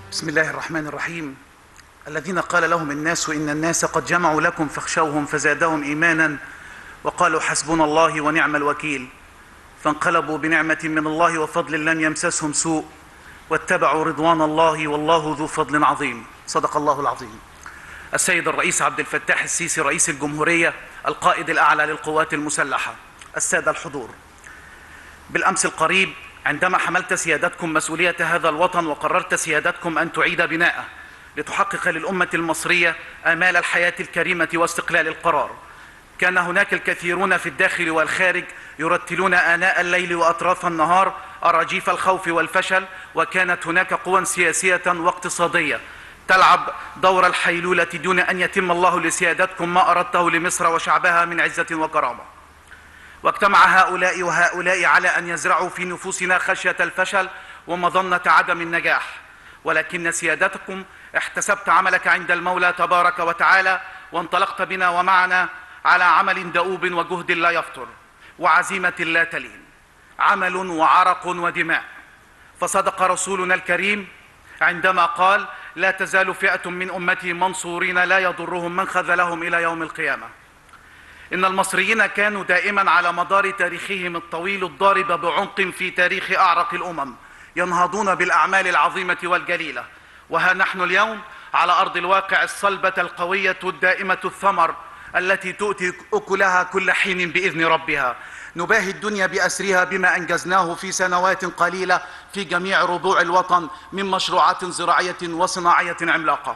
بسم الله الرحمن الرحيم الذين قال لهم الناس إن الناس قد جمعوا لكم فاخشوهم فزادهم إيمانا وقالوا حسبنا الله ونعم الوكيل فانقلبوا بنعمة من الله وفضل لم يمسسهم سوء واتبعوا رضوان الله والله ذو فضل عظيم صدق الله العظيم السيد الرئيس عبد الفتاح السيسي رئيس الجمهورية القائد الأعلى للقوات المسلحة السادة الحضور بالأمس القريب عندما حملت سيادتكم مسؤولية هذا الوطن وقررت سيادتكم أن تعيد بناءه لتحقق للأمة المصرية آمال الحياة الكريمة واستقلال القرار كان هناك الكثيرون في الداخل والخارج يرتلون آناء الليل وأطراف النهار أراجيف الخوف والفشل وكانت هناك قوى سياسية واقتصادية تلعب دور الحيلولة دون أن يتم الله لسيادتكم ما أردته لمصر وشعبها من عزة وكرامة واجتمع هؤلاء وهؤلاء على أن يزرعوا في نفوسنا خشية الفشل ومظنة عدم النجاح ولكن سيادتكم احتسبت عملك عند المولى تبارك وتعالى وانطلقت بنا ومعنا على عمل دؤوب وجهد لا يفطر وعزيمة لا تلين عمل وعرق ودماء فصدق رسولنا الكريم عندما قال لا تزال فئة من أمتي منصورين لا يضرهم من خذلهم إلى يوم القيامة إن المصريين كانوا دائما على مدار تاريخهم الطويل الضارب بعمق في تاريخ أعرق الأمم ينهضون بالأعمال العظيمة والجليلة وها نحن اليوم على أرض الواقع الصلبة القوية الدائمة الثمر التي تؤتي أكلها كل حين بإذن ربها نباهي الدنيا بأسرها بما أنجزناه في سنوات قليلة في جميع ربوع الوطن من مشروعات زراعية وصناعية عملاقة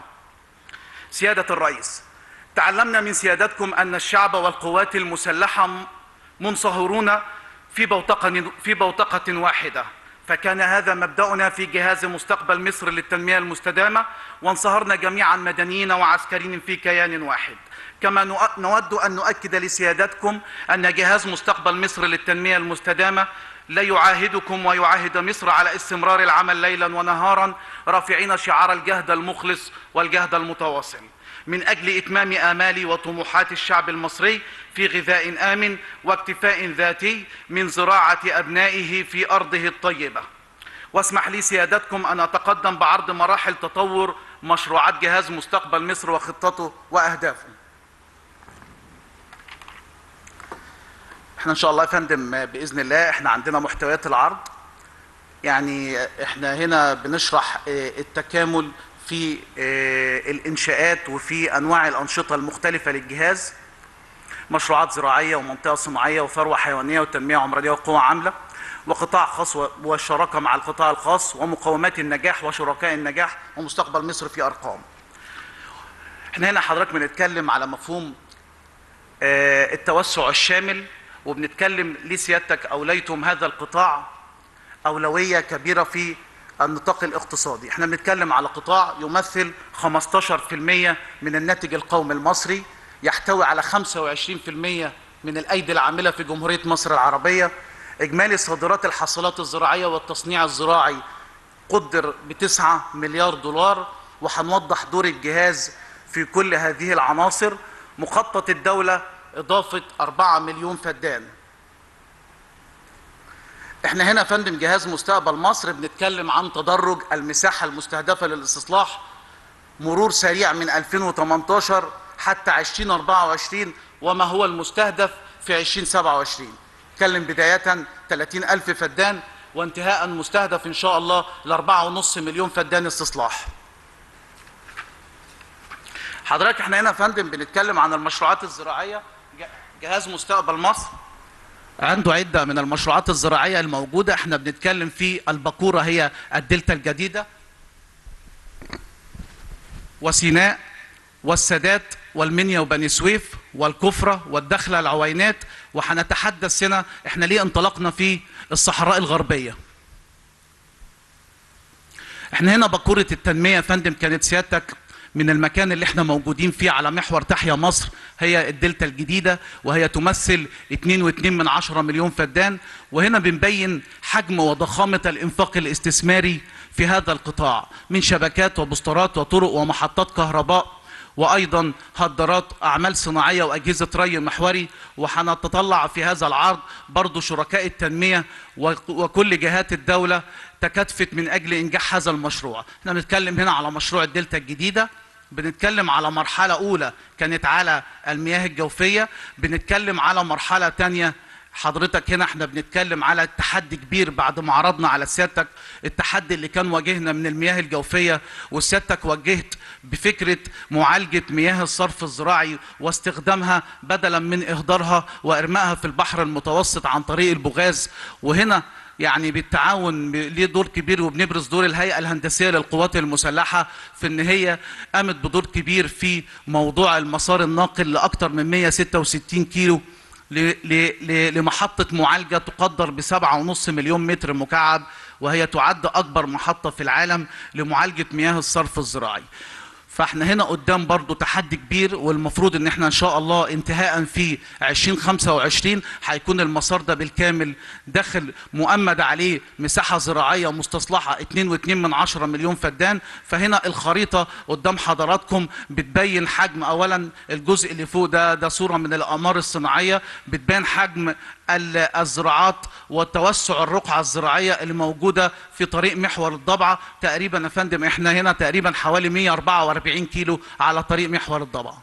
سيادة الرئيس تعلمنا من سيادتكم أن الشعب والقوات المسلحة منصهرون في بوتقة, في بوتقة واحدة فكان هذا مبدأنا في جهاز مستقبل مصر للتنمية المستدامة وانصهرنا جميعا مدنيين وعسكريين في كيان واحد كما نود أن نؤكد لسيادتكم أن جهاز مستقبل مصر للتنمية المستدامة لا يعاهدكم ويعاهد مصر على استمرار العمل ليلا ونهارا رافعين شعار الجهد المخلص والجهد المتواصل من أجل إتمام آمال وطموحات الشعب المصري في غذاء آمن واكتفاء ذاتي من زراعة أبنائه في أرضه الطيبة واسمح لي سيادتكم أن أتقدم بعرض مراحل تطور مشروعات جهاز مستقبل مصر وخطته وأهدافه احنا ان شاء الله يا فندم باذن الله احنا عندنا محتويات العرض يعني احنا هنا بنشرح التكامل في الانشاءات وفي انواع الانشطه المختلفه للجهاز مشروعات زراعيه ومنطقه صناعيه وثروه حيوانيه وتنميه عمرانيه وقوى عامله وقطاع خاص والشراكه مع القطاع الخاص ومقومات النجاح وشركاء النجاح ومستقبل مصر في ارقام احنا هنا حضرتك بنتكلم على مفهوم التوسع الشامل وبنتكلم لسيادتك اوليتم هذا القطاع اولويه كبيره في النطاق الاقتصادي احنا بنتكلم على قطاع يمثل 15% من الناتج القومي المصري يحتوي على 25% من الايدي العامله في جمهوريه مصر العربيه اجمالي صادرات الحاصلات الزراعيه والتصنيع الزراعي قدر بتسعة مليار دولار وهنوضح دور الجهاز في كل هذه العناصر مخطط الدوله إضافة 4 مليون فدان احنا هنا فندم جهاز مستقبل مصر بنتكلم عن تدرج المساحة المستهدفة للاستصلاح مرور سريع من 2018 حتى 2024 وما هو المستهدف في 2027 نتكلم بداية 30 ألف فدان وانتهاء مستهدف إن شاء الله لأربعة ونص مليون فدان استصلاح حضرتك احنا هنا فندم بنتكلم عن المشروعات الزراعية جهاز مستقبل مصر عنده عدة من المشروعات الزراعية الموجودة احنا بنتكلم في البقورة هي الدلتا الجديدة وسيناء والسادات والمنيا وبني سويف والكفرة والدخلة العوينات وهنتحدث هنا احنا ليه انطلقنا في الصحراء الغربية احنا هنا بقورة التنمية يا فندم كانت سيادتك من المكان اللي احنا موجودين فيه على محور تحيا مصر هي الدلتا الجديدة وهي تمثل 2.2 من عشرة مليون فدان وهنا بنبين حجم وضخامة الانفاق الاستثماري في هذا القطاع من شبكات وبوسترات وطرق ومحطات كهرباء وايضا هدرات اعمال صناعيه واجهزه ري محوري وهنتطلع في هذا العرض برضو شركاء التنميه وك- وكل جهات الدوله تكاتفت من اجل انجاح هذا المشروع احنا بنتكلم هنا على مشروع الدلتا الجديده بنتكلم على مرحلة أولى كانت على المياه الجوفية بنتكلم على مرحلة تانية حضرتك هنا احنا بنتكلم على تحدي كبير بعد ما عرضنا على سيادتك التحدي اللي كان واجهنا من المياه الجوفية وسيادتك وجهت بفكرة معالجة مياه الصرف الزراعي واستخدامها بدلا من إهدارها وإرمائها في البحر المتوسط عن طريق البغاز وهنا يعني بالتعاون ب- ليه دور كبير وبنبرز دور الهيئة الهندسية للقوات المسلحة في ان هي قامت بدور كبير في موضوع المسار الناقل لأكثر من 166 كيلو ل- ل- ل- لمحطة معالجة تقدر بسبعة ونص مليون متر مكعب وهي تعد أكبر محطة في العالم لمعالجة مياه الصرف الزراعي فاحنا هنا قدام برضو تحدي كبير والمفروض ان احنا ان شاء الله انتهاء في 2025 هيكون المسار ده بالكامل داخل مؤمد عليه مساحة زراعية مستصلحة 2.2 من عشرة مليون فدان فهنا الخريطة قدام حضراتكم بتبين حجم اولا الجزء اللي فوق ده ده صورة من الاقمار الصناعية بتبان حجم ال- الزراعات وتوسع الرقعة الزراعية اللي موجودة في طريق محور الضبعة تقريبا يا فندم احنا هنا تقريبا حوالي 144 كيلو على طريق محور الضبعة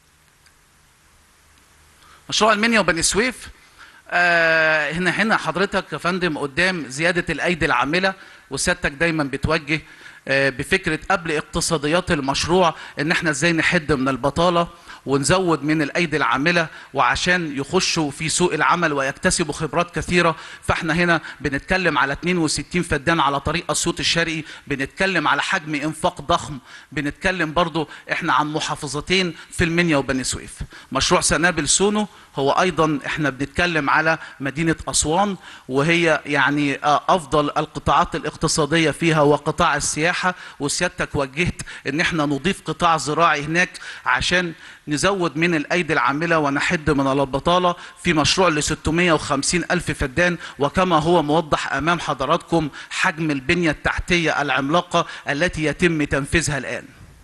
مشروع المنيا وبني سويف آه هنا هنا حضرتك يا فندم قدام زيادة الأيدي العاملة وسيادتك دايما بتوجه آه بفكرة قبل اقتصاديات المشروع ان احنا ازاي نحد من البطالة ونزود من الايدي العامله وعشان يخشوا في سوق العمل ويكتسبوا خبرات كثيره فاحنا هنا بنتكلم على 62 فدان على طريق اسيوط الشرقي بنتكلم على حجم انفاق ضخم بنتكلم برضو احنا عن محافظتين في المنيا وبني سويف مشروع سنابل سونو هو ايضا احنا بنتكلم على مدينه اسوان وهي يعني آه، افضل القطاعات الاقتصاديه فيها وقطاع السياحه وسيادتك وجهت ان احنا نضيف قطاع زراعي هناك عشان نزود من الايدي العامله ونحد من البطاله في مشروع ل 650 الف فدان وكما هو موضح امام حضراتكم حجم البنيه التحتيه العملاقه التي يتم تنفيذها الان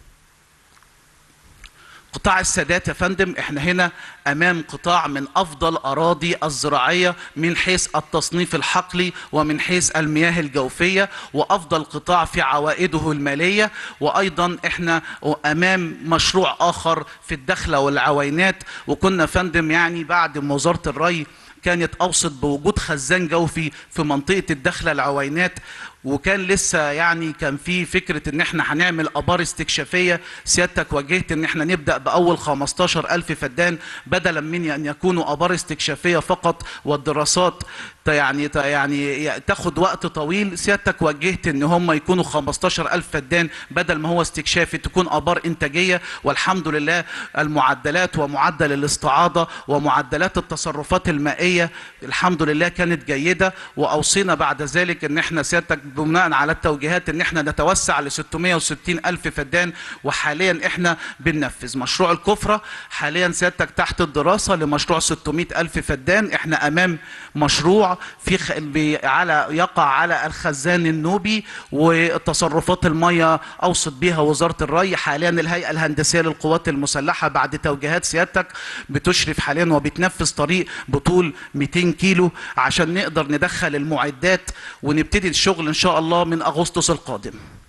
قطاع السادات يا فندم احنا هنا امام قطاع من افضل اراضي الزراعيه من حيث التصنيف الحقلي ومن حيث المياه الجوفيه وافضل قطاع في عوائده الماليه وايضا احنا امام مشروع اخر في الدخله والعوينات وكنا فندم يعني بعد ما وزاره الري كانت اوصت بوجود خزان جوفي في منطقه الدخله العوينات وكان لسه يعني كان في فكرة ان احنا هنعمل ابار استكشافية سيادتك وجهت ان احنا نبدأ باول 15 الف فدان بدلا من ان يكونوا ابار استكشافية فقط والدراسات ت- يعني ت- يعني تاخد وقت طويل سيادتك وجهت ان هم يكونوا 15 الف فدان بدل ما هو استكشافي تكون ابار انتاجية والحمد لله المعدلات ومعدل الاستعاضة ومعدلات التصرفات المائية الحمد لله كانت جيدة واوصينا بعد ذلك ان احنا سيادتك بناء على التوجيهات ان احنا نتوسع ل 660 الف فدان وحاليا احنا بننفذ مشروع الكفرة حاليا سيادتك تحت الدراسة لمشروع 600 الف فدان احنا امام مشروع في خ... بي... على يقع على الخزان النوبي وتصرفات المية اوصت بها وزارة الري حاليا الهيئة الهندسية للقوات المسلحة بعد توجيهات سيادتك بتشرف حاليا وبتنفذ طريق بطول 200 كيلو عشان نقدر ندخل المعدات ونبتدي الشغل ان شاء الله من اغسطس القادم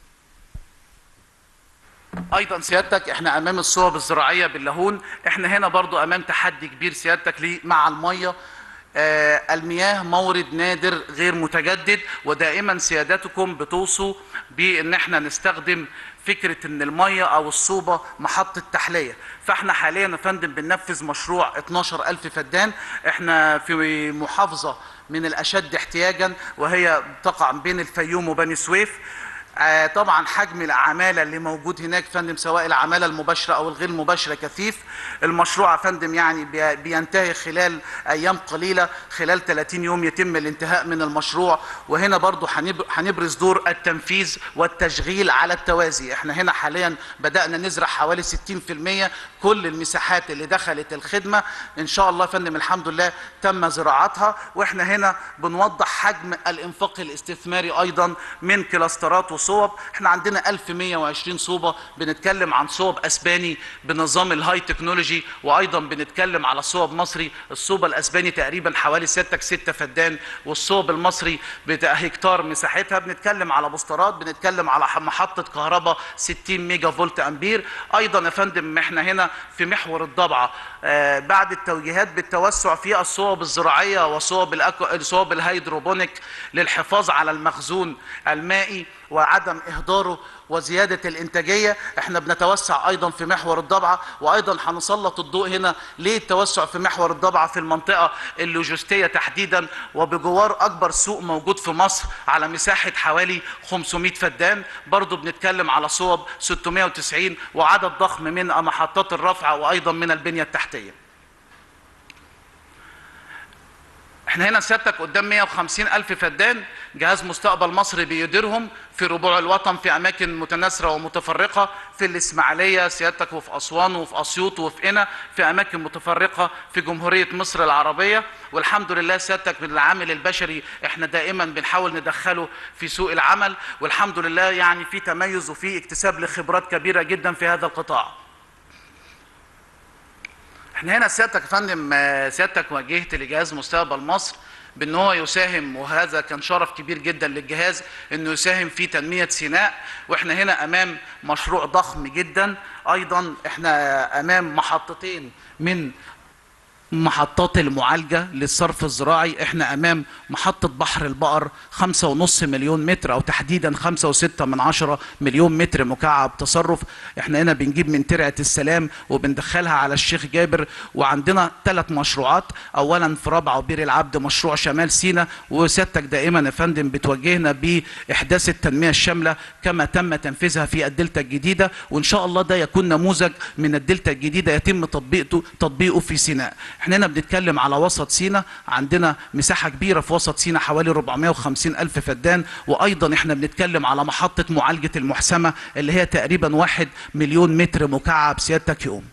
ايضا سيادتك احنا امام الصوب الزراعيه باللاهون احنا هنا برضو امام تحدي كبير سيادتك ليه مع الميه آه المياه مورد نادر غير متجدد ودائما سيادتكم بتوصوا بان احنا نستخدم فكره ان الميه او الصوبه محطه تحليه فاحنا حاليا يا فندم بننفذ مشروع 12000 فدان احنا في محافظه من الاشد احتياجا وهي تقع بين الفيوم وبني سويف آه، طبعا حجم العماله اللي موجود هناك فندم سواء العماله المباشره او الغير مباشره كثيف المشروع يا فندم يعني بي- بينتهي خلال ايام قليله خلال 30 يوم يتم الانتهاء من المشروع وهنا برضو هنب- هنبرز دور التنفيذ والتشغيل على التوازي احنا هنا حاليا بدانا نزرع حوالي 60% كل المساحات اللي دخلت الخدمه ان شاء الله يا فندم الحمد لله تم زراعتها واحنا هنا بنوضح حجم الانفاق الاستثماري ايضا من كلاسترات صوب احنا عندنا 1120 صوبة بنتكلم عن صوب اسباني بنظام الهاي تكنولوجي وايضا بنتكلم على صوب مصري الصوبة الاسباني تقريبا حوالي 6 6 فدان والصوب المصري بتاع هكتار مساحتها بنتكلم على بوسترات بنتكلم على محطة كهرباء 60 ميجا فولت امبير ايضا يا فندم احنا هنا في محور الضبعة آه بعد التوجيهات بالتوسع في الصوب الزراعية وصوب الأكو... صوب الهيدروبونيك للحفاظ على المخزون المائي وعدم اهداره وزياده الانتاجيه احنا بنتوسع ايضا في محور الضبعه وايضا هنسلط الضوء هنا ليه التوسع في محور الضبعه في المنطقه اللوجستيه تحديدا وبجوار اكبر سوق موجود في مصر على مساحه حوالي 500 فدان برضو بنتكلم على صوب 690 وعدد ضخم من محطات الرفع وايضا من البنيه التحتيه احنا هنا سيادتك قدام 150 ألف فدان جهاز مستقبل مصر بيديرهم في ربوع الوطن في أماكن متناثرة ومتفرقة في الإسماعيلية سيادتك وفي أسوان وفي أسيوط وفي قنا في أماكن متفرقة في جمهورية مصر العربية والحمد لله سيادتك من العامل البشري احنا دائما بنحاول ندخله في سوق العمل والحمد لله يعني في تميز وفي اكتساب لخبرات كبيرة جدا في هذا القطاع احنا هنا سيادتك يا فندم سيادتك واجهت لجهاز مستقبل مصر بان هو يساهم وهذا كان شرف كبير جدا للجهاز انه يساهم في تنميه سيناء واحنا هنا امام مشروع ضخم جدا ايضا احنا امام محطتين من محطات المعالجة للصرف الزراعي احنا امام محطة بحر البقر خمسة ونص مليون متر او تحديدا خمسة وستة من عشرة مليون متر مكعب تصرف احنا هنا بنجيب من ترعة السلام وبندخلها على الشيخ جابر وعندنا ثلاث مشروعات اولا في رابعة وبير العبد مشروع شمال سينا وسيادتك دائما يا فندم بتوجهنا باحداث التنمية الشاملة كما تم تنفيذها في الدلتا الجديدة وان شاء الله ده يكون نموذج من الدلتا الجديدة يتم تطبيقه تطبيقه في سيناء احنا هنا بنتكلم على وسط سينا عندنا مساحة كبيرة في وسط سينا حوالي 450 ألف فدان وأيضا احنا بنتكلم على محطة معالجة المحسمة اللي هي تقريبا واحد مليون متر مكعب سيادتك يوم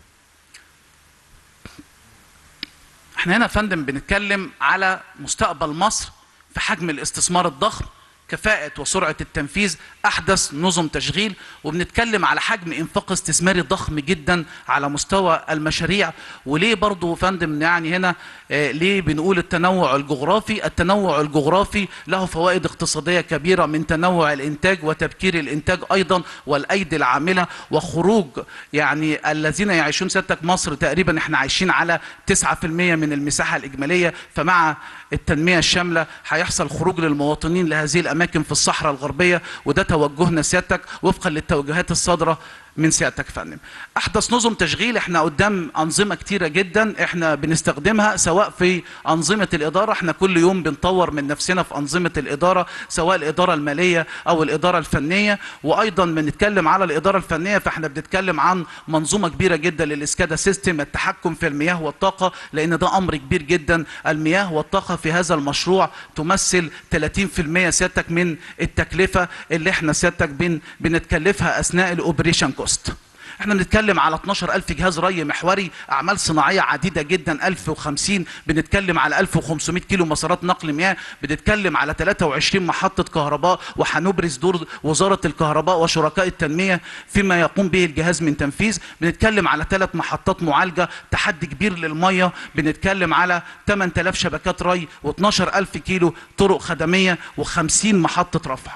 احنا هنا يا فندم بنتكلم على مستقبل مصر في حجم الاستثمار الضخم كفاءة وسرعة التنفيذ أحدث نظم تشغيل وبنتكلم على حجم إنفاق استثماري ضخم جدا على مستوى المشاريع وليه برضو فندم يعني هنا آه ليه بنقول التنوع الجغرافي التنوع الجغرافي له فوائد اقتصادية كبيرة من تنوع الإنتاج وتبكير الإنتاج أيضا والأيدي العاملة وخروج يعني الذين يعيشون سيادتك مصر تقريبا احنا عايشين على 9% من المساحة الإجمالية فمع التنمية الشاملة هيحصل خروج للمواطنين لهذه الأماكن في الصحراء الغربية وده توجهنا سيادتك وفقا للتوجهات الصادرة من سيادتك فندم احدث نظم تشغيل احنا قدام انظمه كتيره جدا احنا بنستخدمها سواء في انظمه الاداره احنا كل يوم بنطور من نفسنا في انظمه الاداره سواء الاداره الماليه او الاداره الفنيه وايضا بنتكلم على الاداره الفنيه فاحنا بنتكلم عن منظومه كبيره جدا للاسكادا سيستم التحكم في المياه والطاقه لان ده امر كبير جدا المياه والطاقه في هذا المشروع تمثل 30% سيادتك من التكلفه اللي احنا سيادتك بن بنتكلفها اثناء الاوبريشن كوست احنا بنتكلم على 12000 جهاز ري محوري اعمال صناعيه عديده جدا 1050 بنتكلم على 1500 كيلو مسارات نقل مياه بنتكلم على 23 محطه كهرباء وهنبرز دور وزاره الكهرباء وشركاء التنميه فيما يقوم به الجهاز من تنفيذ بنتكلم على ثلاث محطات معالجه تحدي كبير للميه بنتكلم على 8000 شبكات ري و12000 كيلو طرق خدميه و50 محطه رفع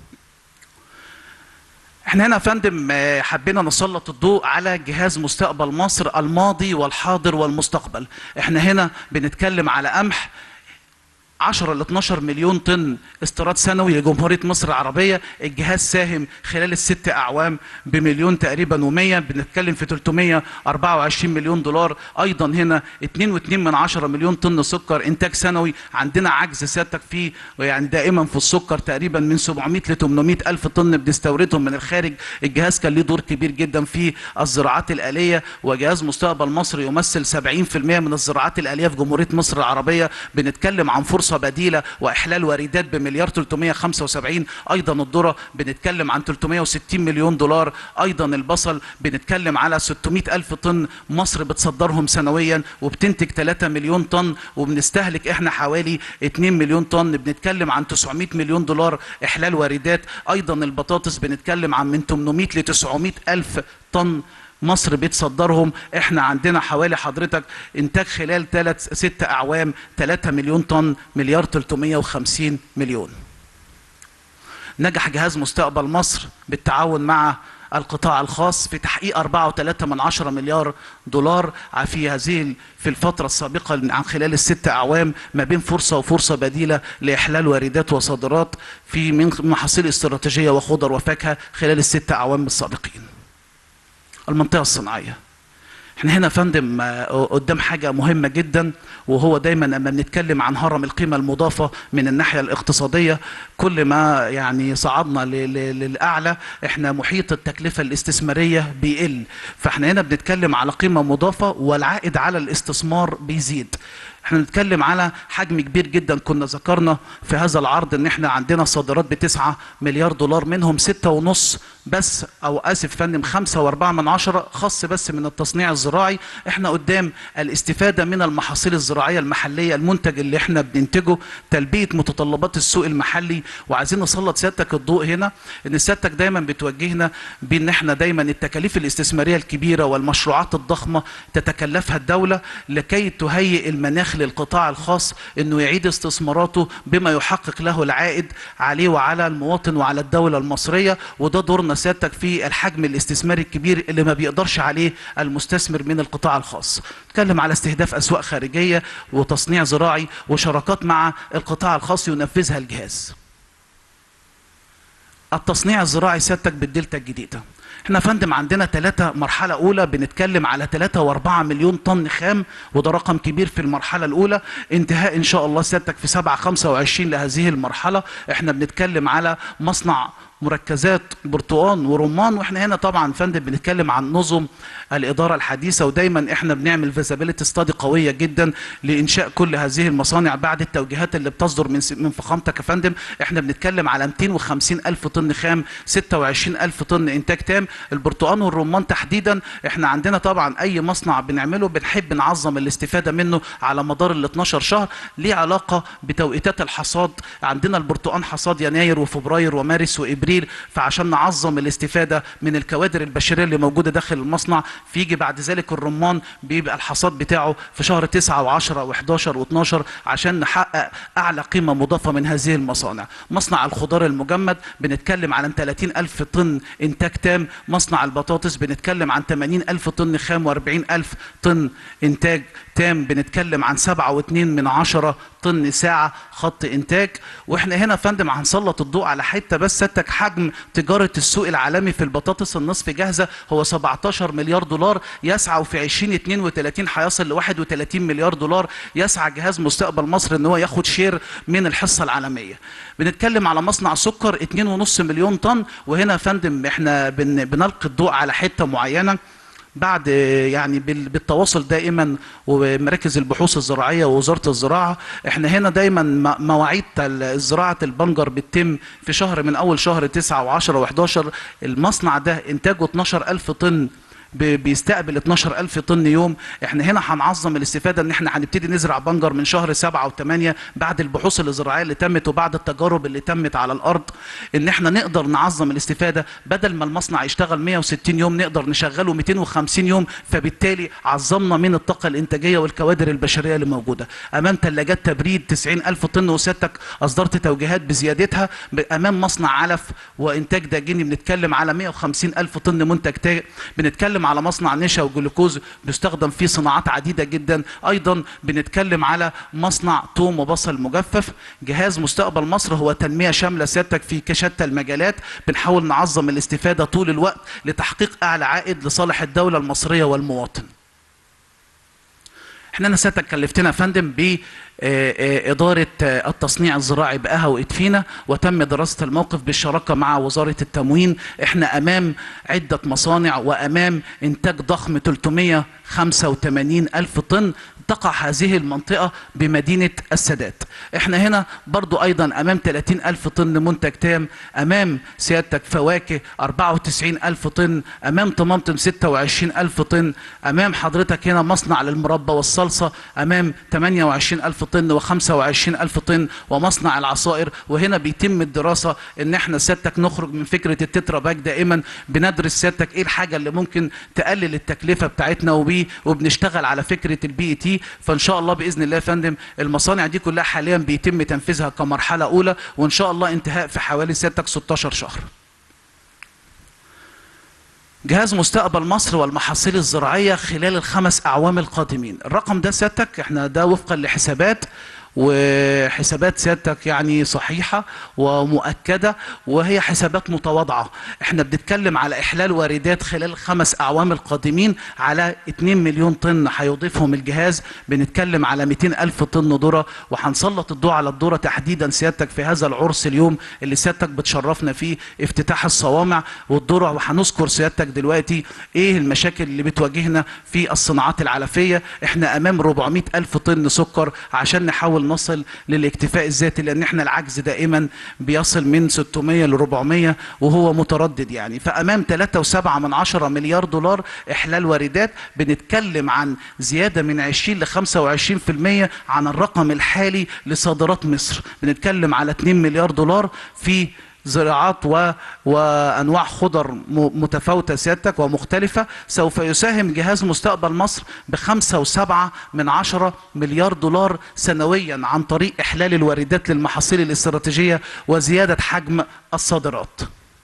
احنا هنا يا فندم حبينا نسلط الضوء على جهاز مستقبل مصر الماضي والحاضر والمستقبل احنا هنا بنتكلم على قمح 10 ل 12 مليون طن استيراد سنوي لجمهوريه مصر العربيه، الجهاز ساهم خلال الست اعوام بمليون تقريبا و100 بنتكلم في 324 مليون دولار، ايضا هنا 2.2 من 10 مليون طن سكر انتاج سنوي، عندنا عجز سيادتك فيه يعني دائما في السكر تقريبا من 700 ل 800 الف طن بنستوردهم من الخارج، الجهاز كان ليه دور كبير جدا في الزراعات الاليه وجهاز مستقبل مصر يمثل 70% من الزراعات الاليه في جمهوريه مصر العربيه، بنتكلم عن فرصه فرصه بديله واحلال واردات بمليار 375 ايضا الذره بنتكلم عن 360 مليون دولار ايضا البصل بنتكلم على 600 الف طن مصر بتصدرهم سنويا وبتنتج 3 مليون طن وبنستهلك احنا حوالي 2 مليون طن بنتكلم عن 900 مليون دولار احلال واردات ايضا البطاطس بنتكلم عن من 800 ل 900 الف طن مصر بتصدرهم احنا عندنا حوالي حضرتك انتاج خلال ثلاث ست اعوام 3 مليون طن مليار 350 مليون نجح جهاز مستقبل مصر بالتعاون مع القطاع الخاص في تحقيق 4.3 من عشرة مليار دولار في هذه في الفترة السابقة عن خلال الست أعوام ما بين فرصة وفرصة بديلة لإحلال واردات وصادرات في من محاصيل استراتيجية وخضر وفاكهة خلال الست أعوام السابقين المنطقة الصناعية احنا هنا فندم قدام حاجة مهمة جدا وهو دايما لما بنتكلم عن هرم القيمة المضافة من الناحية الاقتصادية كل ما يعني صعدنا للأعلى احنا محيط التكلفة الاستثمارية بيقل فاحنا هنا بنتكلم على قيمة مضافة والعائد على الاستثمار بيزيد احنا بنتكلم على حجم كبير جدا كنا ذكرنا في هذا العرض ان احنا عندنا صادرات بتسعة مليار دولار منهم ستة ونص بس او اسف فندم خمسة واربعة من عشرة خاص بس من التصنيع الزراعي احنا قدام الاستفادة من المحاصيل الزراعية المحلية المنتج اللي احنا بننتجه تلبية متطلبات السوق المحلي وعايزين نسلط سيادتك الضوء هنا ان سيادتك دايما بتوجهنا بان احنا دايما التكاليف الاستثمارية الكبيرة والمشروعات الضخمة تتكلفها الدولة لكي تهيئ المناخ للقطاع الخاص انه يعيد استثماراته بما يحقق له العائد عليه وعلى المواطن وعلى الدولة المصرية وده دورنا سيادتك في الحجم الاستثماري الكبير اللي ما بيقدرش عليه المستثمر من القطاع الخاص نتكلم على استهداف اسواق خارجية وتصنيع زراعي وشراكات مع القطاع الخاص ينفذها الجهاز التصنيع الزراعي سيادتك بالدلتا الجديده احنا فندم عندنا ثلاثة مرحلة أولى بنتكلم على ثلاثة وأربعة مليون طن خام وده رقم كبير في المرحلة الأولى انتهاء إن شاء الله سيادتك في سبعة خمسة وعشرين لهذه المرحلة احنا بنتكلم على مصنع مركزات برتقان ورمان واحنا هنا طبعا فندم بنتكلم عن نظم الاداره الحديثه ودايما احنا بنعمل فيزابيلتي ستادي قويه جدا لانشاء كل هذه المصانع بعد التوجيهات اللي بتصدر من من فخامتك يا فندم احنا بنتكلم على 250 الف طن خام 26 الف طن انتاج تام البرتقان والرمان تحديدا احنا عندنا طبعا اي مصنع بنعمله بنحب نعظم الاستفاده منه على مدار ال 12 شهر ليه علاقه بتوقيتات الحصاد عندنا البرتقان حصاد يناير وفبراير ومارس وابريل فعشان نعظم الاستفاده من الكوادر البشريه اللي موجوده داخل المصنع فيجي بعد ذلك الرمان بيبقى الحصاد بتاعه في شهر 9 و10 و11 و12 عشان نحقق اعلى قيمه مضافه من هذه المصانع مصنع الخضار المجمد بنتكلم عن 30 الف طن انتاج تام مصنع البطاطس بنتكلم عن 80 الف طن خام و40 الف طن انتاج تام بنتكلم عن سبعة واتنين من عشرة طن ساعة خط إنتاج وإحنا هنا فندم هنسلط الضوء على حتة بس ستك حجم تجارة السوق العالمي في البطاطس النصف جاهزة هو 17 مليار دولار يسعى وفي 2032 هيصل ل 31 مليار دولار يسعى جهاز مستقبل مصر إن هو ياخد شير من الحصة العالمية بنتكلم على مصنع سكر 2.5 مليون طن وهنا فندم إحنا بن بنلقي الضوء على حتة معينة بعد يعني بالتواصل دائما ومراكز البحوث الزراعيه ووزاره الزراعه احنا هنا دايما مواعيد زراعه البنجر بتتم في شهر من اول شهر 9 و10 و11 المصنع ده انتاجه 12000 طن بيستقبل 12000 طن يوم احنا هنا هنعظم الاستفاده ان احنا هنبتدي نزرع بنجر من شهر 7 و8 بعد البحوث الزراعيه اللي تمت وبعد التجارب اللي تمت على الارض ان احنا نقدر نعظم الاستفاده بدل ما المصنع يشتغل 160 يوم نقدر نشغله 250 يوم فبالتالي عظمنا من الطاقه الانتاجيه والكوادر البشريه اللي موجوده امام ثلاجات تبريد 90000 طن وسيادتك اصدرت توجيهات بزيادتها امام مصنع علف وانتاج داجيني بنتكلم على 150000 طن منتج تاج بنتكلم على مصنع نشا وجلوكوز بيستخدم فيه صناعات عديدة جدا أيضا بنتكلم على مصنع توم وبصل مجفف جهاز مستقبل مصر هو تنمية شاملة سيادتك في شتى المجالات بنحاول نعظم الاستفادة طول الوقت لتحقيق أعلى عائد لصالح الدولة المصرية والمواطن احنا انا سيادتك كلفتنا يا فندم آه، آه، إدارة آه، التصنيع الزراعي بقها وإدفينا وتم دراسة الموقف بالشراكة مع وزارة التموين احنا أمام عدة مصانع وأمام إنتاج ضخم 385 ألف طن تقع هذه المنطقة بمدينة السادات احنا هنا برضو ايضا امام 30 الف طن منتج تام امام سيادتك فواكه 94 الف طن امام طماطم 26 الف طن امام حضرتك هنا مصنع للمربى والصلصة امام 28 الف طن و25 الف طن ومصنع العصائر وهنا بيتم الدراسة ان احنا سيادتك نخرج من فكرة التترا باك دائما بندرس سيادتك ايه الحاجة اللي ممكن تقلل التكلفة بتاعتنا وبيه وبنشتغل على فكرة البي تي فان شاء الله باذن الله يا فندم المصانع دي كلها حاليا بيتم تنفيذها كمرحله اولى وان شاء الله انتهاء في حوالي سيادتك 16 شهر جهاز مستقبل مصر والمحاصيل الزراعيه خلال الخمس اعوام القادمين الرقم ده سيادتك احنا ده وفقا لحسابات وحسابات سيادتك يعني صحيحة ومؤكدة وهي حسابات متواضعة احنا بنتكلم على إحلال واردات خلال الخمس أعوام القادمين على 2 مليون طن هيضيفهم الجهاز بنتكلم على 200 ألف طن ذرة وهنسلط الضوء على الذرة تحديدا سيادتك في هذا العرس اليوم اللي سيادتك بتشرفنا فيه افتتاح الصوامع والذرة وهنذكر سيادتك دلوقتي ايه المشاكل اللي بتواجهنا في الصناعات العلفية احنا أمام 400 ألف طن سكر عشان نحاول نصل للاكتفاء الذاتي لان احنا العجز دائما بيصل من 600 ل 400 وهو متردد يعني فامام 3.7 من 10 مليار دولار احلال واردات بنتكلم عن زياده من 20 ل 25% عن الرقم الحالي لصادرات مصر بنتكلم على 2 مليار دولار في زراعات و... وانواع خضر م... متفاوته سيادتك ومختلفه سوف يساهم جهاز مستقبل مصر بخمسة وسبعة من عشرة مليار دولار سنويا عن طريق احلال الواردات للمحاصيل الاستراتيجيه وزياده حجم الصادرات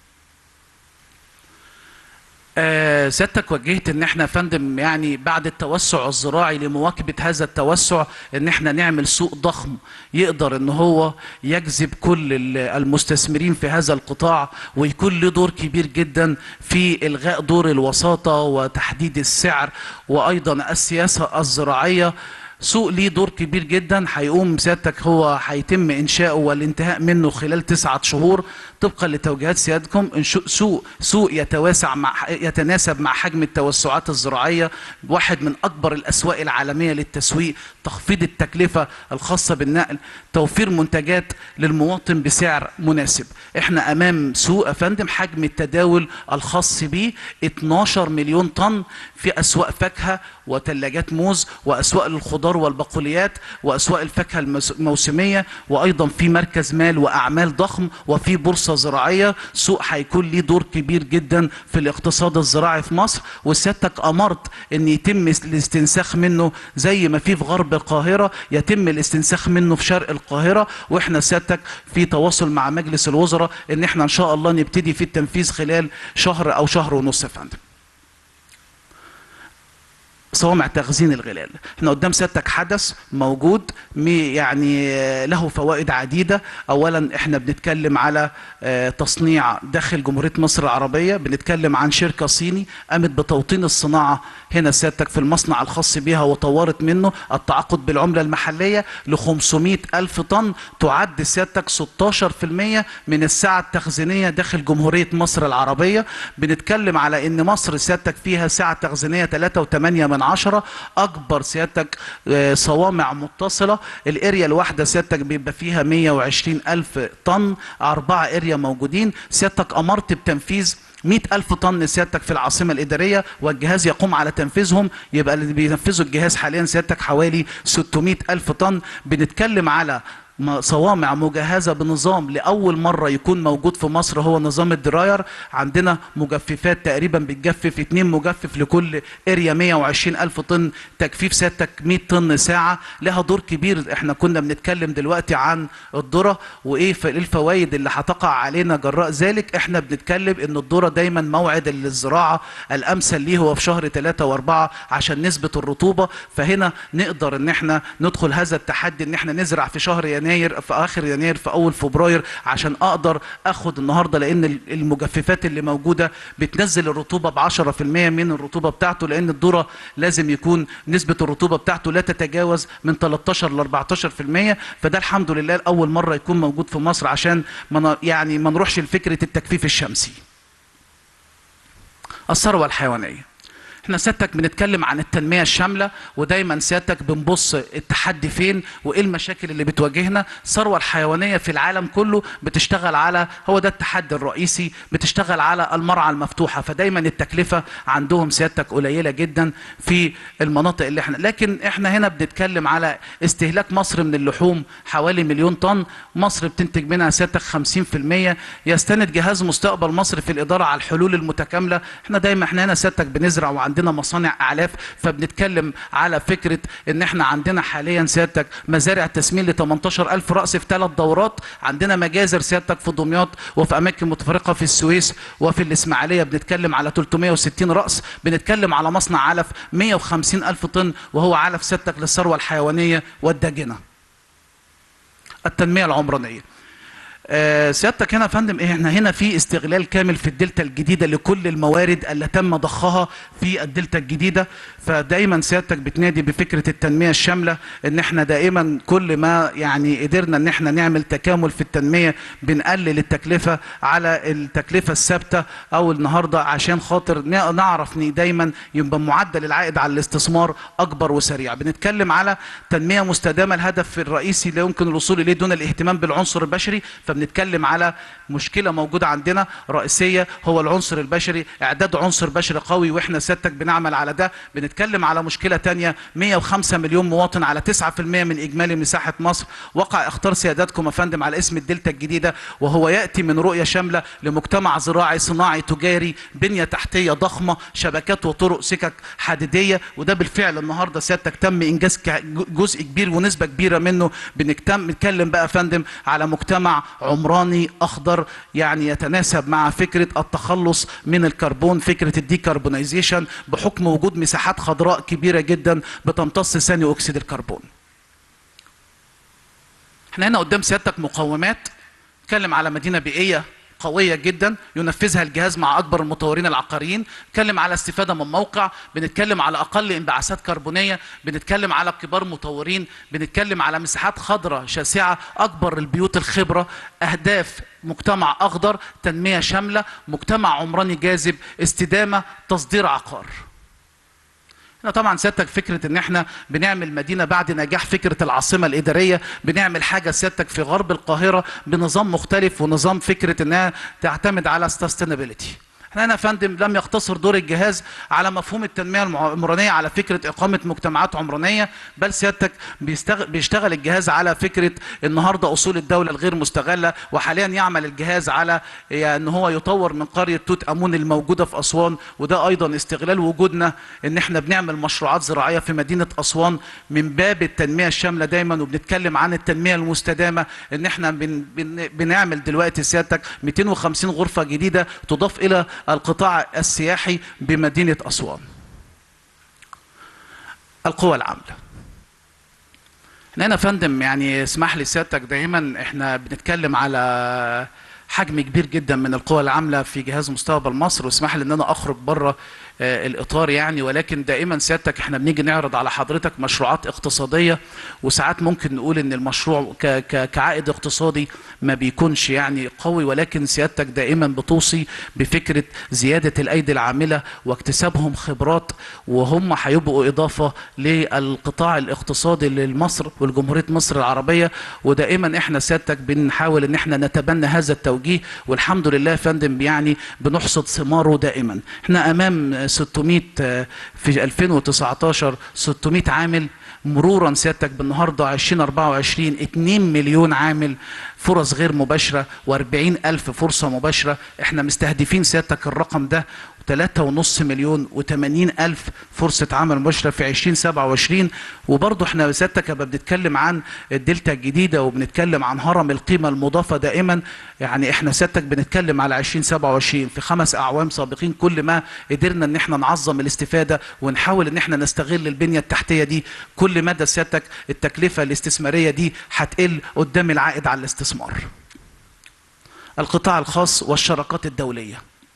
آه، سيادتك وجهت ان احنا يا فندم يعني بعد التوسع الزراعي لمواكبه هذا التوسع ان احنا نعمل سوق ضخم يقدر ان هو يجذب كل ال- المستثمرين في هذا القطاع ويكون له دور كبير جدا في الغاء دور الوساطه وتحديد السعر وايضا السياسه الزراعيه سوق ليه دور كبير جدا هيقوم سيادتك هو هيتم انشاؤه والانتهاء منه خلال تسعة شهور طبقا لتوجيهات سيادتكم إنشاء سوق سوق يتواسع مع يتناسب مع حجم التوسعات الزراعيه واحد من اكبر الاسواق العالميه للتسويق تخفيض التكلفه الخاصه بالنقل توفير منتجات للمواطن بسعر مناسب احنا امام سوق يا فندم حجم التداول الخاص به 12 مليون طن في اسواق فاكهه وثلاجات موز واسواق الخضار والبقوليات واسواق الفاكهه المس- الموسميه وايضا في مركز مال واعمال ضخم وفي بورصه زراعيه سوق هيكون ليه دور كبير جدا في الاقتصاد الزراعي في مصر وسيادتك امرت ان يتم الاستنساخ منه زي ما في في غرب القاهره يتم الاستنساخ منه في شرق القاهره واحنا سيادتك في تواصل مع مجلس الوزراء ان احنا ان شاء الله نبتدي في التنفيذ خلال شهر او شهر ونص يا فندم صوامع تخزين الغلال احنا قدام سيادتك حدث موجود مي- يعني آه، له فوائد عديدة اولا احنا بنتكلم على آه، تصنيع داخل جمهورية مصر العربية بنتكلم عن شركة صيني قامت بتوطين الصناعة هنا سيادتك في المصنع الخاص بها وطورت منه التعاقد بالعملة المحلية ل 500 ألف طن تعد سيادتك 16% من السعة التخزينية داخل جمهورية مصر العربية بنتكلم على ان مصر سيادتك فيها سعة تخزينية 3.8 من عشرة اكبر سيادتك آه، صوامع متصلة الاريا الواحدة سيادتك بيبقى فيها 120 الف طن اربعة اريا موجودين سيادتك امرت بتنفيذ 100 ألف طن سيادتك في العاصمة الإدارية والجهاز يقوم على تنفيذهم يبقى اللي بينفذوا الجهاز حاليا سيادتك حوالي 600 ألف طن بنتكلم على م- صوامع مجهزة بنظام لأول مرة يكون موجود في مصر هو نظام الدراير عندنا مجففات تقريبا بتجفف اتنين مجفف لكل اريا 120 ألف طن تجفيف سيادتك 100 طن ساعة لها دور كبير احنا كنا بنتكلم دلوقتي عن الذرة وايه ف- إيه الفوائد اللي هتقع علينا جراء ذلك احنا بنتكلم ان الذرة دايما موعد الزراعة الامثل ليه هو في شهر 3 و4 عشان نسبة الرطوبة فهنا نقدر ان احنا ندخل هذا التحدي ان احنا نزرع في شهر يناير يناير في اخر يناير في اول فبراير عشان اقدر اخد النهارده لان ال- المجففات اللي موجوده بتنزل الرطوبه ب 10% من الرطوبه بتاعته لان الذره لازم يكون نسبه الرطوبه بتاعته لا تتجاوز من 13 ل 14% فده الحمد لله لاول مره يكون موجود في مصر عشان ما ن- يعني ما نروحش لفكره التجفيف الشمسي. الثروه الحيوانيه احنا سيادتك بنتكلم عن التنميه الشامله ودايما سيادتك بنبص التحدي فين وايه المشاكل اللي بتواجهنا الثروه الحيوانيه في العالم كله بتشتغل على هو ده التحدي الرئيسي بتشتغل على المرعى المفتوحه فدايما التكلفه عندهم سيادتك قليله جدا في المناطق اللي احنا لكن احنا هنا بنتكلم على استهلاك مصر من اللحوم حوالي مليون طن مصر بتنتج منها سيادتك 50% يستند جهاز مستقبل مصر في الاداره على الحلول المتكامله احنا دايما احنا هنا سيادتك بنزرع وعندنا مصانع اعلاف فبنتكلم على فكره ان احنا عندنا حاليا سيادتك مزارع تسمين ل 18000 راس في ثلاث دورات عندنا مجازر سيادتك في دمياط وفي اماكن متفرقه في السويس وفي الاسماعيليه بنتكلم على 360 راس بنتكلم على مصنع علف 150 الف طن وهو علف سيادتك للثروه الحيوانيه والداجنه التنميه العمرانيه آه، سيادتك هنا يا فندم إيه، احنا هنا في استغلال كامل في الدلتا الجديده لكل الموارد اللي تم ضخها في الدلتا الجديده فدايما سيادتك بتنادي بفكره التنميه الشامله ان احنا دائما كل ما يعني قدرنا ان احنا نعمل تكامل في التنميه بنقلل التكلفه على التكلفه الثابته او النهارده عشان خاطر ن- نعرف ان دايما يبقى معدل العائد على الاستثمار اكبر وسريع بنتكلم على تنميه مستدامه الهدف الرئيسي اللي يمكن الوصول اليه دون الاهتمام بالعنصر البشري فبنتكلم على مشكله موجوده عندنا رئيسيه هو العنصر البشري اعداد عنصر بشري قوي واحنا سيادتك بنعمل على ده بنتكلم على مشكله تانية 105 مليون مواطن على 9% من اجمالي مساحه مصر وقع اختار سيادتكم يا فندم على اسم الدلتا الجديده وهو ياتي من رؤيه شامله لمجتمع زراعي صناعي تجاري بنيه تحتيه ضخمه شبكات وطرق سكك حديديه وده بالفعل النهارده سيادتك تم انجاز ك- جزء كبير ونسبه كبيره منه بنكتم بنتكلم بقى يا فندم على مجتمع عمراني اخضر يعني يتناسب مع فكره التخلص من الكربون فكره الديكربونايزيشن بحكم وجود مساحات خضراء كبيره جدا بتمتص ثاني اكسيد الكربون احنا هنا قدام سيادتك مقومات نتكلم على مدينه بيئيه قويه جدا ينفذها الجهاز مع اكبر المطورين العقاريين بنتكلم على استفاده من موقع بنتكلم على اقل انبعاثات كربونيه بنتكلم على كبار مطورين بنتكلم على مساحات خضراء شاسعه اكبر البيوت الخبره اهداف مجتمع اخضر تنميه شامله مجتمع عمراني جاذب استدامه تصدير عقار احنا طبعا سيادتك فكره ان احنا بنعمل مدينه بعد نجاح فكره العاصمه الاداريه بنعمل حاجه سيادتك في غرب القاهره بنظام مختلف ونظام فكره انها تعتمد على sustainability احنا هنا يا فندم لم يقتصر دور الجهاز على مفهوم التنميه العمرانيه على فكره اقامه مجتمعات عمرانيه بل سيادتك بيستغ... بيشتغل الجهاز على فكره النهارده اصول الدوله الغير مستغله وحاليا يعمل الجهاز على يعني ان هو يطور من قريه توت امون الموجوده في اسوان وده ايضا استغلال وجودنا ان احنا بنعمل مشروعات زراعيه في مدينه اسوان من باب التنميه الشامله دايما وبنتكلم عن التنميه المستدامه ان احنا بن... بن... بنعمل دلوقتي سيادتك 250 غرفه جديده تضاف الى القطاع السياحي بمدينة أسوان القوى العاملة احنا هنا يا فندم يعني اسمح لي سيادتك دائما احنا بنتكلم على حجم كبير جدا من القوى العامله في جهاز مستقبل مصر واسمح لي ان انا اخرج بره آه، الاطار يعني ولكن دائما سيادتك احنا بنيجي نعرض على حضرتك مشروعات اقتصاديه وساعات ممكن نقول ان المشروع ك- ك- كعائد اقتصادي ما بيكونش يعني قوي ولكن سيادتك دائما بتوصي بفكره زياده الايدي العامله واكتسابهم خبرات وهم هيبقوا اضافه للقطاع الاقتصادي لمصر والجمهوريه مصر العربيه ودائما احنا سيادتك بنحاول ان احنا نتبنى هذا التوجيه والحمد لله يا فندم يعني بنحصد ثماره دائما احنا امام 600 آه، في 2019 600 عامل مرورا سيادتك بالنهارده 2024 2 مليون عامل فرص غير مباشره و40 الف فرصه مباشره احنا مستهدفين سيادتك الرقم ده 3.5 مليون و80 ألف فرصة عمل مباشرة في 2027 وبرضه احنا سيادتك لما بنتكلم عن الدلتا الجديدة وبنتكلم عن هرم القيمة المضافة دائما يعني احنا سيادتك بنتكلم على 2027 في خمس أعوام سابقين كل ما قدرنا ان احنا نعظم الاستفادة ونحاول ان احنا نستغل البنية التحتية دي كل مدى سيادتك التكلفة الاستثمارية دي هتقل قدام العائد على الاستثمار القطاع الخاص والشراكات الدوليه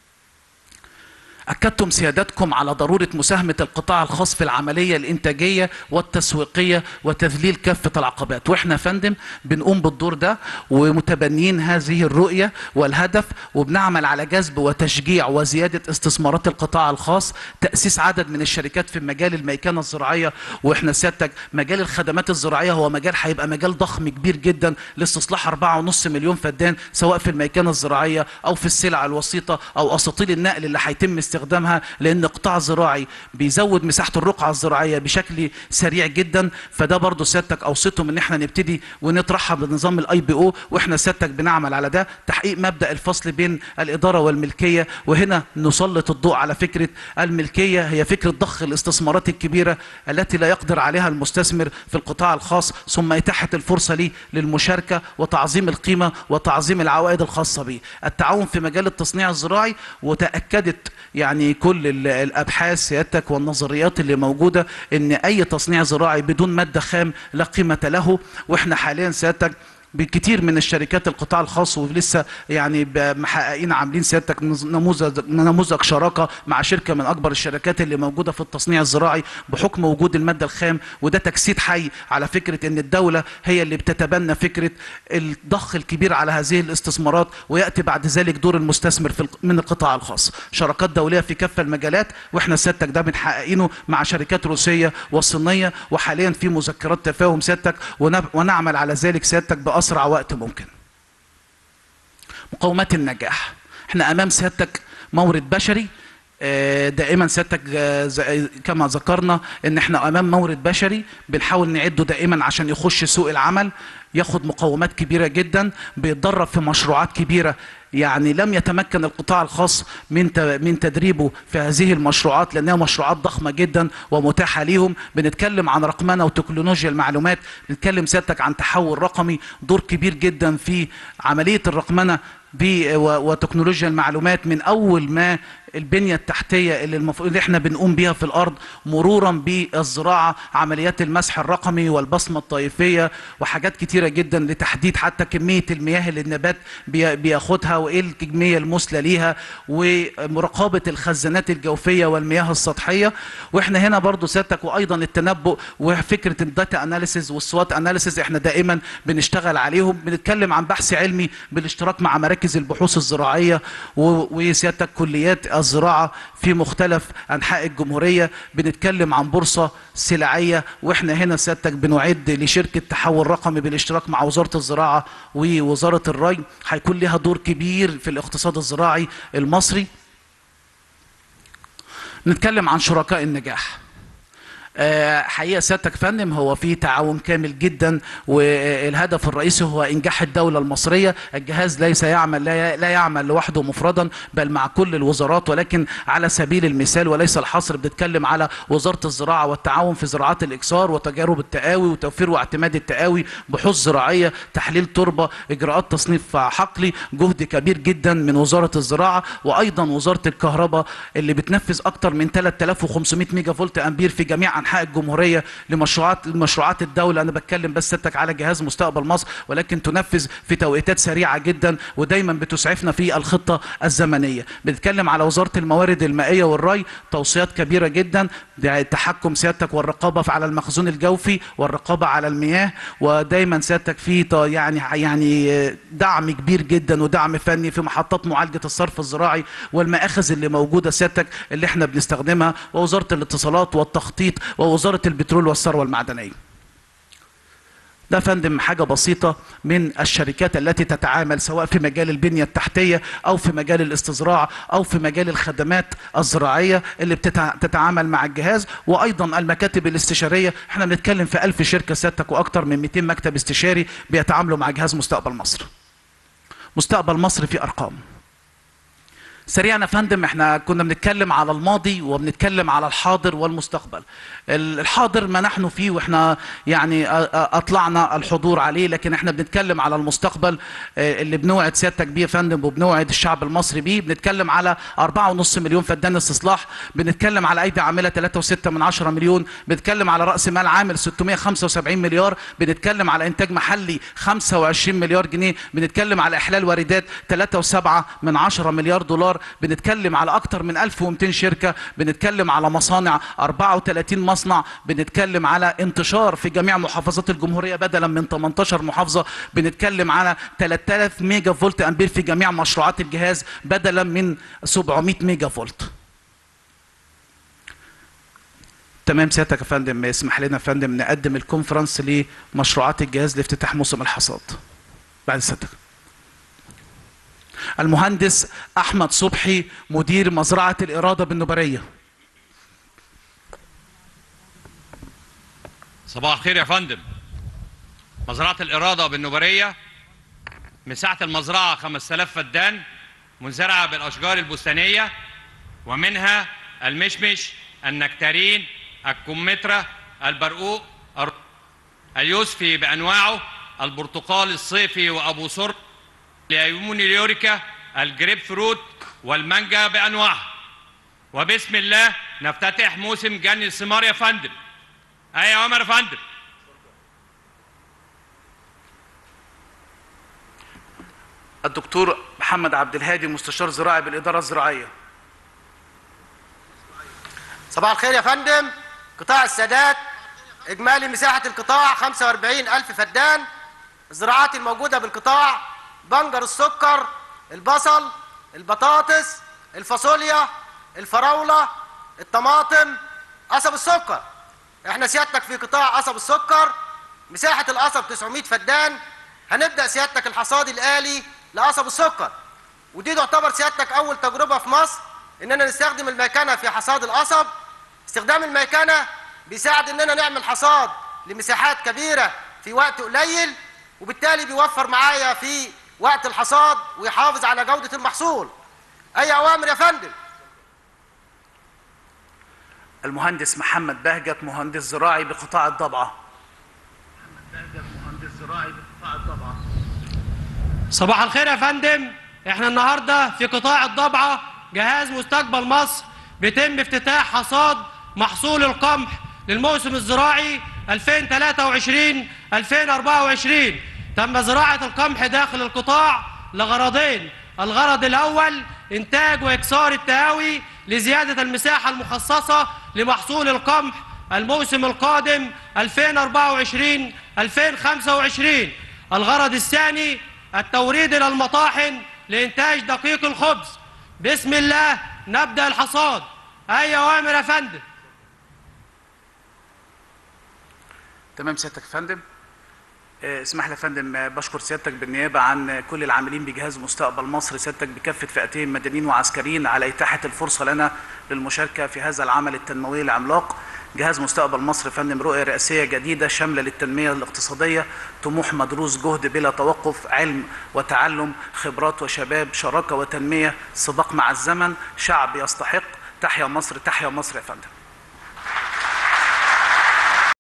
أكدتم سيادتكم على ضرورة مساهمة القطاع الخاص في العملية الإنتاجية والتسويقية وتذليل كافة العقبات وإحنا فندم بنقوم بالدور ده ومتبنيين هذه الرؤية والهدف وبنعمل على جذب وتشجيع وزيادة استثمارات القطاع الخاص تأسيس عدد من الشركات في مجال الميكنة الزراعية وإحنا سيادتك مجال الخدمات الزراعية هو مجال هيبقى مجال ضخم كبير جدا لاستصلاح 4.5 مليون فدان سواء في الميكنة الزراعية أو في السلع الوسيطة أو أساطيل النقل اللي هيتم استخدامها لان قطاع زراعي بيزود مساحه الرقعه الزراعيه بشكل سريع جدا فده برضو سيادتك اوصيتهم ان احنا نبتدي ونترحب بنظام الاي بي او واحنا سيادتك بنعمل على ده تحقيق مبدا الفصل بين الاداره والملكيه وهنا نسلط الضوء على فكره الملكيه هي فكره ضخ الاستثمارات الكبيره التي لا يقدر عليها المستثمر في القطاع الخاص ثم اتاحه الفرصه ليه للمشاركه وتعظيم القيمه وتعظيم العوائد الخاصه به التعاون في مجال التصنيع الزراعي وتاكدت يعني كل ال- الابحاث سيادتك والنظريات اللي موجوده ان اي تصنيع زراعي بدون ماده خام لا قيمه له واحنا حاليا سيادتك بكتير من الشركات القطاع الخاص ولسه يعني ب- محققين عاملين سيادتك نز- نموذج نموذج شراكه مع شركه من اكبر الشركات اللي موجوده في التصنيع الزراعي بحكم وجود الماده الخام وده تجسيد حي على فكره ان الدوله هي اللي بتتبنى فكره الضخ الكبير على هذه الاستثمارات وياتي بعد ذلك دور المستثمر في الق- من القطاع الخاص شراكات دوليه في كافه المجالات واحنا سيادتك ده بنحققينه مع شركات روسيه وصينيه وحاليا في مذكرات تفاهم سيادتك ونب- ونعمل على ذلك سيادتك باسرع وقت ممكن مقومات النجاح احنا امام سيادتك مورد بشري آه، دائما سيادتك آه، ز- كما ذكرنا ان احنا امام مورد بشري بنحاول نعده دائما عشان يخش سوق العمل ياخد مقومات كبيره جدا بيتدرب في مشروعات كبيره يعني لم يتمكن القطاع الخاص من ت- من تدريبه في هذه المشروعات لانها مشروعات ضخمه جدا ومتاحه ليهم بنتكلم عن رقمنه وتكنولوجيا المعلومات بنتكلم سيادتك عن تحول رقمي دور كبير جدا في عمليه الرقمنه ب- و- وتكنولوجيا المعلومات من اول ما البنيه التحتيه اللي المفروض اللي احنا بنقوم بيها في الارض مرورا بالزراعه عمليات المسح الرقمي والبصمه الطائفيه وحاجات كتيره جدا لتحديد حتى كميه المياه اللي النبات بي- بياخدها وايه الكميه المثلى ليها ومراقبه الخزانات الجوفيه والمياه السطحيه واحنا هنا برضو سيادتك وايضا التنبؤ وفكره الداتا اناليسيز والسوات اناليسيز احنا دائما بنشتغل عليهم بنتكلم عن بحث علمي بالاشتراك مع مراكز البحوث الزراعيه و- وسيادتك كليات الزراعه في مختلف انحاء الجمهوريه بنتكلم عن بورصه سلعيه واحنا هنا سيادتك بنعد لشركه تحول رقمي بالاشتراك مع وزاره الزراعه ووزاره الري هيكون لها دور كبير في الاقتصاد الزراعي المصري نتكلم عن شركاء النجاح آه، حقيقه سيادتك فندم هو في تعاون كامل جدا والهدف الرئيسي هو انجاح الدوله المصريه الجهاز ليس يعمل لا لا يعمل لوحده مفردا بل مع كل الوزارات ولكن على سبيل المثال وليس الحصر بنتكلم على وزاره الزراعه والتعاون في زراعات الاكسار وتجارب التقاوي وتوفير واعتماد التقاوي بحوث زراعيه تحليل تربه اجراءات تصنيف حقلي جهد كبير جدا من وزاره الزراعه وايضا وزاره الكهرباء اللي بتنفذ اكثر من 3500 ميجا فولت امبير في جميع انحاء الجمهوريه لمشروعات مشروعات الدوله انا بتكلم بس سيادتك على جهاز مستقبل مصر ولكن تنفذ في توقيتات سريعه جدا ودايما بتسعفنا في الخطه الزمنيه بنتكلم على وزاره الموارد المائيه والري توصيات كبيره جدا ده التحكم سيادتك والرقابه على المخزون الجوفي والرقابه على المياه ودايما سيادتك في ط- يعني يعني دعم كبير جدا ودعم فني في محطات معالجه الصرف الزراعي والمآخذ اللي موجوده سيادتك اللي احنا بنستخدمها ووزاره الاتصالات والتخطيط ووزاره البترول والثروه المعدنيه ده فندم حاجة بسيطة من الشركات التي تتعامل سواء في مجال البنية التحتية أو في مجال الاستزراع أو في مجال الخدمات الزراعية اللي بتتع- بتتعامل مع الجهاز وأيضا المكاتب الاستشارية احنا بنتكلم في ألف شركة سيادتك وأكثر من 200 مكتب استشاري بيتعاملوا مع جهاز مستقبل مصر مستقبل مصر في أرقام سريعا يا فندم احنا كنا بنتكلم على الماضي وبنتكلم على الحاضر والمستقبل ال- الحاضر ما نحن فيه واحنا يعني أ- أ- اطلعنا الحضور عليه لكن احنا بنتكلم على المستقبل آه، اللي بنوعد سيادتك بيه يا فندم وبنوعد الشعب المصري بيه بنتكلم على 4.5 مليون فدان استصلاح بنتكلم على ايدي عامله 3.6 من 10 مليون بنتكلم على راس مال عامل 675 مليار بنتكلم على انتاج محلي 25 مليار جنيه بنتكلم على احلال واردات 3.7 من 10 مليار دولار بنتكلم على اكتر من 1200 شركه بنتكلم على مصانع 34 مصنع بنتكلم على انتشار في جميع محافظات الجمهوريه بدلا من 18 محافظه بنتكلم على 3000 ميجا فولت امبير في جميع مشروعات الجهاز بدلا من 700 ميجا فولت تمام سيادتك يا فندم اسمح لنا يا فندم نقدم الكونفرنس لمشروعات الجهاز لافتتاح موسم الحصاد بعد سيادتك المهندس احمد صبحي مدير مزرعه الاراده بالنبريه صباح الخير يا فندم مزرعة الإرادة بالنوبرية مساحة المزرعة 5000 فدان منزرعة بالأشجار البستانية ومنها المشمش النكتارين الكمثرى البرقوق الر- اليوسفي بأنواعه البرتقال الصيفي وأبو سر اليمون اليوريكا الجريب فروت والمانجا بأنواعها وبسم الله نفتتح موسم جني الثمار يا فندم أي يا عمر يا فندم الدكتور محمد عبد الهادي مستشار زراعي بالاداره الزراعيه صباح الخير يا فندم قطاع السادات إجمالي مساحة القطاع 45 ألف فدان الزراعات الموجودة بالقطاع بنجر السكر البصل البطاطس الفاصوليا الفراولة الطماطم قصب السكر احنا سيادتك في قطاع قصب السكر مساحة القصب 900 فدان هنبدأ سيادتك الحصاد الآلي لقصب السكر ودي تعتبر سيادتك أول تجربة في مصر إننا نستخدم الميكنة في حصاد القصب استخدام الميكنة بيساعد إننا نعمل حصاد لمساحات كبيرة في وقت قليل وبالتالي بيوفر معايا في وقت الحصاد ويحافظ على جودة المحصول أي أوامر يا فندم المهندس محمد بهجت مهندس زراعي بقطاع الضبعه محمد بهجت مهندس زراعي بقطاع الضبعه صباح الخير يا فندم احنا النهارده في قطاع الضبعه جهاز مستقبل مصر بيتم افتتاح حصاد محصول القمح للموسم الزراعي 2023 2024 تم زراعه القمح داخل القطاع لغرضين الغرض الاول انتاج واكسار التهاوي لزياده المساحه المخصصه لمحصول القمح الموسم القادم 2024 2025 الغرض الثاني التوريد إلى المطاحن لإنتاج دقيق الخبز بسم الله نبدأ الحصاد أي أوامر يا فندم تمام سيادتك يا فندم آه، اسمح لي يا فندم آه، بشكر سيادتك بالنيابه عن كل العاملين بجهاز مستقبل مصر سيادتك بكافه فئتين مدنيين وعسكريين على اتاحه الفرصه لنا للمشاركه في هذا العمل التنموي العملاق جهاز مستقبل مصر يا فندم رؤيه رئاسيه جديده شامله للتنميه الاقتصاديه طموح مدروس جهد بلا توقف علم وتعلم خبرات وشباب شراكه وتنميه سباق مع الزمن شعب يستحق تحيا مصر تحيا مصر يا فندم